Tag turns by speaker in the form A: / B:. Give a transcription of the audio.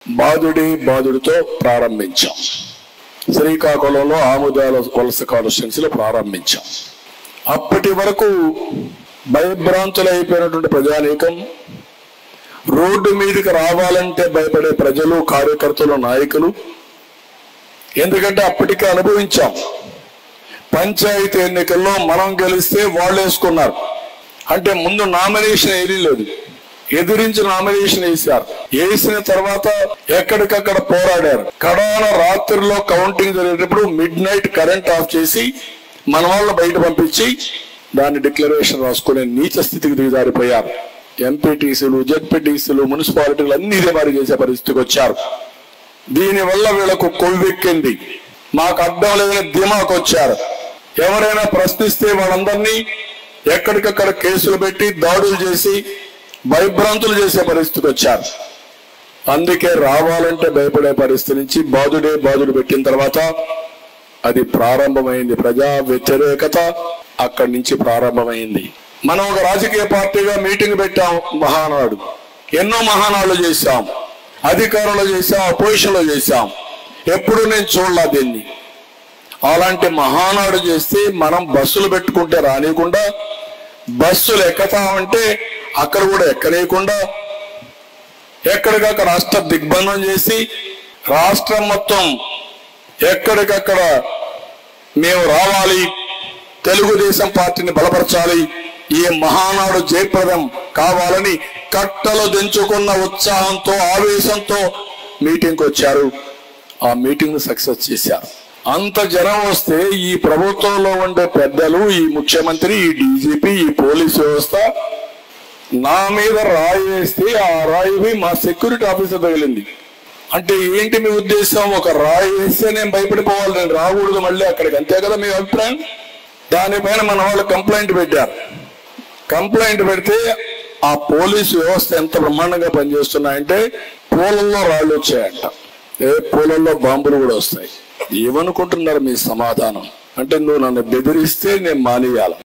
A: బాధుడి బాధుడితో ప్రారంభించాం శ్రీకాకుళంలో ఆముదాల వలస కాన్స్టిట్యున్సీలో ప్రారంభించాం అప్పటి వరకు భయభ్రాంతులైపోయినటువంటి ప్రజానీకం రోడ్డు మీదకి రావాలంటే భయపడే ప్రజలు కార్యకర్తలు నాయకులు ఎందుకంటే అప్పటికే అనుభవించాం పంచాయతీ ఎన్నికల్లో మనం గెలిస్తే వాళ్ళు వేసుకున్నారు అంటే ముందు నామినేషన్ ఏదీ లేదు ఎదిరించి నామినేషన్ వేశారు వేసిన తర్వాత ఎక్కడికక్కడ పోరాడారు కడాన రాత్రిలో కౌంటింగ్ జరిగేటప్పుడు మిడ్ నైట్ కరెంట్ ఆఫ్ చేసి మన వాళ్ళ బయట పంపించి దాన్ని డిక్లరేషన్ రాసుకునే నీచ స్థితికి దిగజారిపోయారు ఎంపీటీసీలు జెడ్పీటీసీలు మున్సిపాలిటీలు అన్ని ఇదే మరి చేసే పరిస్థితికి వచ్చారు దీనివల్ల వీళ్ళకు కొవ్వెక్కింది మాకు అర్థం లేదని ధీమాకు వచ్చారు ఎవరైనా ప్రశ్నిస్తే వాళ్ళందరినీ ఎక్కడికక్కడ కేసులు పెట్టి దాడులు చేసి భయభ్రాంతులు చేసే పరిస్థితికి వచ్చారు అందుకే రావాలంటే భయపడే పరిస్థితి నుంచి బాధుడే బాధుడు పెట్టిన తర్వాత అది ప్రారంభమైంది ప్రజా వ్యతిరేకత అక్కడి నుంచి ప్రారంభమైంది మనం ఒక రాజకీయ పార్టీగా మీటింగ్ పెట్టాం మహానాడు ఎన్నో మహానాడు చేశాం అధికారంలో చేశాం అపోజిషన్ లో చేశాం ఎప్పుడు నేను చూడలా దీన్ని అలాంటి మహానాడు చేస్తే మనం బస్సులు పెట్టుకుంటే రానియకుండా బస్సులు ఎక్కుతామంటే అక్కడ కూడా ఎక్కనీయకుండా ఎక్కడికక్కడ రాష్ట్ర దిగ్బంధం చేసి రాష్ట్రం మొత్తం ఎక్కడికక్కడ మేము రావాలి తెలుగుదేశం పార్టీని బలపరచాలి ఈ మహానాడు జయప్రదం కావాలని కట్టలు దించుకున్న ఉత్సాహంతో ఆవేశంతో మీటింగ్కి వచ్చారు ఆ మీటింగ్ సక్సెస్ చేశారు అంత జనం వస్తే ఈ ప్రభుత్వంలో ఉండే పెద్దలు ఈ ముఖ్యమంత్రి ఈ డీజీపీ ఈ పోలీస్ వ్యవస్థ నా మీద రాయి వేస్తే ఆ రాయి మా సెక్యూరిటీ ఆఫీసర్ తగిలింది అంటే ఏంటి మీ ఉద్దేశం ఒక రాయి వేస్తే నేను భయపడిపోవాలి నేను రాకూడదు మళ్ళీ అక్కడికి అంతే కదా మీ అభిప్రాయం దానిపైన మన వాళ్ళు కంప్లైంట్ పెట్టారు కంప్లైంట్ పెడితే ఆ పోలీసు వ్యవస్థ ఎంత బ్రహ్మాండంగా పనిచేస్తున్నాయంటే పూలల్లో రాళ్ళు వచ్చాయంట ఏ పూలల్లో బాంబులు కూడా వస్తాయి ఏమనుకుంటున్నారు మీ సమాధానం అంటే నువ్వు నన్ను బెదిరిస్తే నేను మానేయాలి